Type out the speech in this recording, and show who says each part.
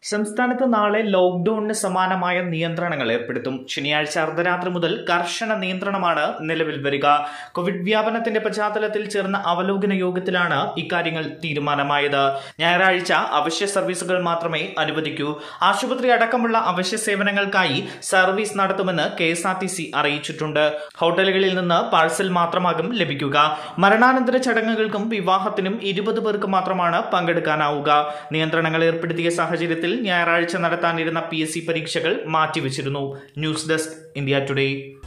Speaker 1: സംസ്ഥാനത്ത് നാളെ ലോക്ഡൌണിന് സമാനമായ നിയന്ത്രണങ്ങൾ ഏർപ്പെടുത്തും ശനിയാഴ്ച അർദ്ധരാത്രി മുതൽ കർശന നിയന്ത്രണമാണ് നിലവിൽ വരിക കോവിഡ് വ്യാപനത്തിന്റെ പശ്ചാത്തലത്തിൽ ചേർന്ന അവലോകന യോഗത്തിലാണ് ഇക്കാര്യങ്ങൾ തീരുമാനമായത് ഞായറാഴ്ച അവശ്യ സർവീസുകൾ മാത്രമേ അനുവദിക്കൂ ആശുപത്രി അടക്കമുള്ള അവശ്യ സേവനങ്ങൾക്കായി സർവീസ് നടത്തുമെന്ന് K S R T C അറിയിച്ചിട്ടുണ്ട് ഹോട്ടലുകളിൽ നിന്ന് പാഴ്സൽ മാത്രമാകും ലഭിക്കുക മരണാനന്തര ചടങ്ങുകൾക്കും വിവാഹത്തിനും ഇരുപത് പേർക്ക് മാത്രമാണ് പങ്കെടുക്കാനാവുക നിയന്ത്രണങ്ങൾ ഏർപ്പെടുത്തിയ സാഹചര്യത്തിൽ ഞായറാഴ്ച നടത്താനിരുന്ന പി എസ് സി പരീക്ഷകൾ മാറ്റിവെച്ചിരുന്നു ന്യൂസ് ഡെസ്ക് ഇന്ത്യ ടുഡേ